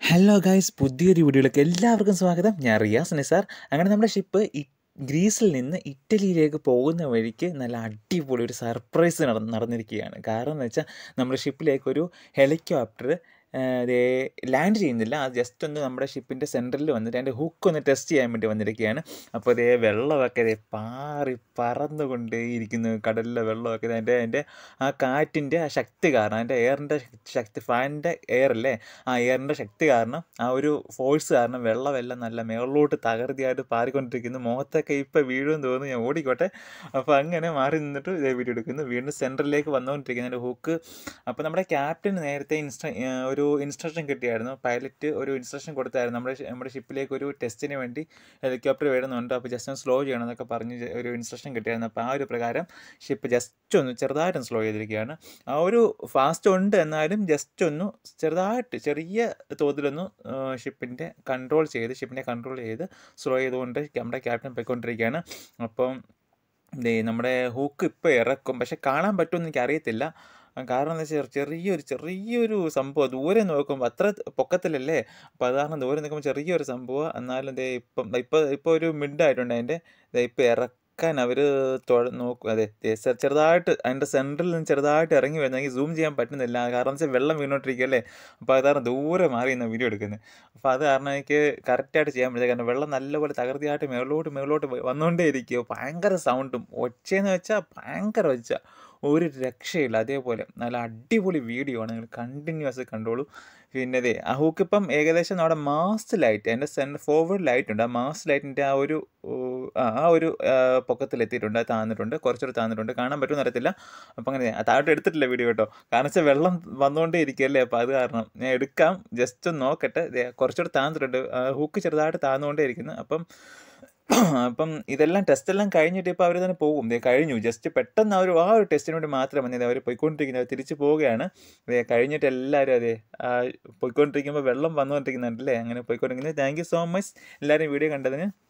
hello guys പുതിയൊരു വീഡിയോയിലേക്ക് എല്ലാവർക്കും സ്വാഗതം ഞാൻ റിയാസ് നിസാർ അങ്ങനെ നമ്മുടെ ഷിപ്പ് ഇ ഗ്രീസിൽ നിന്ന് ഇറ്റലിയിലേക്ക് പോകുന്ന വഴിക്ക് നല്ല അടിപൊളി ഒരു സർപ്രൈസ് നട നടന്നിരിക്കുകയാണ് കാരണം എന്ന് വെച്ചാൽ നമ്മുടെ ഷിപ്പിലേക്ക് ഒരു ഹെലികോപ്റ്റർ ദേ ലാൻഡ് ചെയ്യുന്നില്ല അത് ജസ്റ്റ് ഒന്ന് നമ്മുടെ ഷിപ്പിൻ്റെ സെൻറ്ററിൽ വന്നിട്ട് അതിൻ്റെ ഹുക്ക് ഒന്ന് ടെസ്റ്റ് ചെയ്യാൻ വേണ്ടി വന്നിരിക്കുകയാണ് അപ്പോൾ ഇതേ വെള്ളമൊക്കെ ദേ പാറി പറന്നുകൊണ്ട് ഇരിക്കുന്നു കടലിലെ വെള്ളമൊക്കെ ദേ അതിൻ്റെ അതിൻ്റെ ആ കാറ്റിൻ്റെ ആ ശക്തി കാരണം അതിൻ്റെ എയറിൻ്റെ ശക്തി ഫാനിൻ്റെ എയർ അല്ലേ ആ എയറിൻ്റെ ശക്തി കാരണം ആ ഒരു ഫോഴ്സ് കാരണം വെള്ളമെല്ലാം നല്ല മേളിലോട്ട് തകൃതിയായിട്ട് പാറിക്കൊണ്ടിരിക്കുന്നു മുഖത്തൊക്കെ ഇപ്പോൾ വീഴുമെന്ന് തോന്നുന്നു ഞാൻ ഓടിക്കോട്ടെ അപ്പോൾ അങ്ങനെ മാറി നിന്നിട്ട് ഇതേ വീഡിയോ എടുക്കുന്നു വീണ്ടും സെൻറ്ററിലേക്ക് വന്നുകൊണ്ടിരിക്കുന്നു അതിൻ്റെ ഹുക്ക് അപ്പോൾ നമ്മുടെ ക്യാപ്റ്റൻ നേരത്തെ ഇൻസ്ട്ര ഒരു ഇൻസ്ട്രക്ഷൻ കിട്ടിയായിരുന്നു പൈലറ്റ് ഒരു ഇൻസ്ട്രക്ഷൻ കൊടുത്തായിരുന്നു നമ്മുടെ ഷി- നമ്മുടെ ഷിപ്പിലേക്ക് ഒരു ടെസ്റ്റിന് വേണ്ടി ഹെലികോപ്റ്റർ വരുന്നുണ്ട് അപ്പോൾ ജസ്റ്റ് ഒന്ന് സ്ലോ ചെയ്യണം എന്നൊക്കെ പറഞ്ഞ് ജ- ഒരു ഇൻസ്ട്രക്ഷൻ കിട്ടിയായിരുന്നു അപ്പോൾ ആ ഒരു പ്രകാരം ഷിപ്പ് ജസ്റ്റ് ഒന്ന് ചെറുതായിട്ടൊന്ന് സ്ലോ ചെയ്തിരിക്കുകയാണ് ആ ഒരു ഫാസ്റ്റ് ഉണ്ട് എന്നാലും ജസ്റ്റ് ഒന്ന് ചെറുതായിട്ട് ചെറിയ തോതിലൊന്ന് ഷിപ്പിൻ്റെ കൺട്രോൾ ചെയ്ത് ഷിപ്പിനെ കൺട്രോൾ ചെയ്ത് സ്ലോ ചെയ്തുകൊണ്ട് നമ്മുടെ ക്യാപ്റ്റൻ പോയിക്കൊണ്ടിരിക്കുകയാണ് അപ്പം ദേ നമ്മുടെ ഹൂക്ക് ഇപ്പോൾ ഇറക്കും പക്ഷെ കാണാൻ പറ്റുമെന്ന് എനിക്ക് അറിയത്തില്ല കാരണം എന്താ വെച്ചാൽ ചെറിയൊരു ചെറിയൊരു സംഭവം ദൂരെ നോക്കുമ്പോൾ അത്ര പൊക്കത്തിലല്ലേ അപ്പോൾ അത് കാരണം ദൂരെ നിൽക്കുമ്പോൾ ചെറിയൊരു സംഭവം എന്നാലും ദേ ഇപ്പം ഇപ്പോൾ ഇപ്പോൾ ഒരു മിഡ് ആയിട്ടുണ്ട് അതിൻ്റെ ദേ ഇപ്പോൾ ഇറക്കാൻ അവർ നോക്കും അതെ ദേ ചെ- ചെറുതായിട്ട് അതിൻ്റെ സെൻറ്ററിൽ നിന്ന് ചെറുതായിട്ട് ഇറങ്ങി വരുന്നത് എനിക്ക് സൂം ചെയ്യാൻ പറ്റുന്നില്ല കാരണം വെച്ചാൽ വെള്ളം വീണോണ്ടിരിക്കുകയല്ലേ അപ്പോൾ അത് കാരണം ദൂരെ മാറി ഇന്ന് വീഡിയോ എടുക്കുന്നത് അപ്പോൾ അത് കാരണം എനിക്ക് കറക്റ്റായിട്ട് ചെയ്യാൻ പറ്റില്ല കാരണം വെള്ളം നല്ലപോലെ തകൃതിയായിട്ട് മേളോട്ട് മേളോട്ട് വന്നുകൊണ്ടേ ഇരിക്കുക ഭയങ്കര സൗണ്ടും ഒച്ചയെന്ന് വെച്ചാൽ ഭയങ്കര ഒച്ച ഒരു രക്ഷയില്ല അതേപോലെ നല്ല അടിപൊളി വീഡിയോ ആണ് നിങ്ങൾ കണ്ടിന്യൂസ് കണ്ടോളൂ പിന്നെ അതെ ആ ഹൂക്ക് ഇപ്പം ഏകദേശം നമ്മുടെ മാസ്റ്റ് ലൈറ്റ് എൻ്റെ സെൻറ്റർ ഫോർവേഡ് ലൈറ്റ് ഉണ്ട് ആ മാസ്റ്റ് ലൈറ്റിൻ്റെ ആ ഒരു ഓ, ആ ആ ഒരു ആ, പൊക്കത്തിലെത്തിയിട്ടുണ്ട് അത് താന്നിട്ടുണ്ട് കുറച്ചുകൂടി താന്നിട്ടുണ്ട് കാണാൻ പറ്റുമെന്ന് അറിയത്തില്ല അപ്പം അങ്ങനെ ആ താഴോട്ട് എടുത്തിട്ടില്ല വീഡിയോ കേട്ടോ കാരണം വെച്ചാൽ വെള്ളം വന്നുകൊണ്ടേ ഇരിക്കുകയല്ലേ അപ്പോൾ അത് കാരണം ഞാൻ എടുക്കാം ജസ്റ്റ് ഒന്ന് നോക്കട്ടെ ദേ കുറച്ചുകൂടി താന്നിട്ടുണ്ട് ഹൂക്ക് ചെറുതായിട്ട് താന്നുകൊണ്ടേ ഇരിക്കുന്നു അപ്പം അപ്പം ഇതെല്ലാം ടെസ്റ്റ് എല്ലാം കഴിഞ്ഞിട്ട് ഇപ്പോൾ അവർ തന്നെ പോകും ദേ കഴിഞ്ഞു ജസ്റ്റ് പെട്ടെന്ന് ആ ഒരു ആ ഒരു ടെസ്റ്റിന് വേണ്ടി മാത്രം വന്നത് അവർ പോയിക്കൊണ്ടിരിക്കുന്നത് അവർ തിരിച്ചു പോവുകയാണ് ദേ കഴിഞ്ഞിട്ട് എല്ലാവരും അതെ ആ പോയിക്കൊണ്ടിരിക്കുമ്പോൾ വെള്ളം വന്നുകൊണ്ടിരിക്കുന്നുണ്ടല്ലേ അങ്ങനെ പോയിക്കൊണ്ടിരിക്കുന്നത് താങ്ക് യു സോ മച്ച് എല്ലാവരും വീഡിയോ കണ്ടതിന്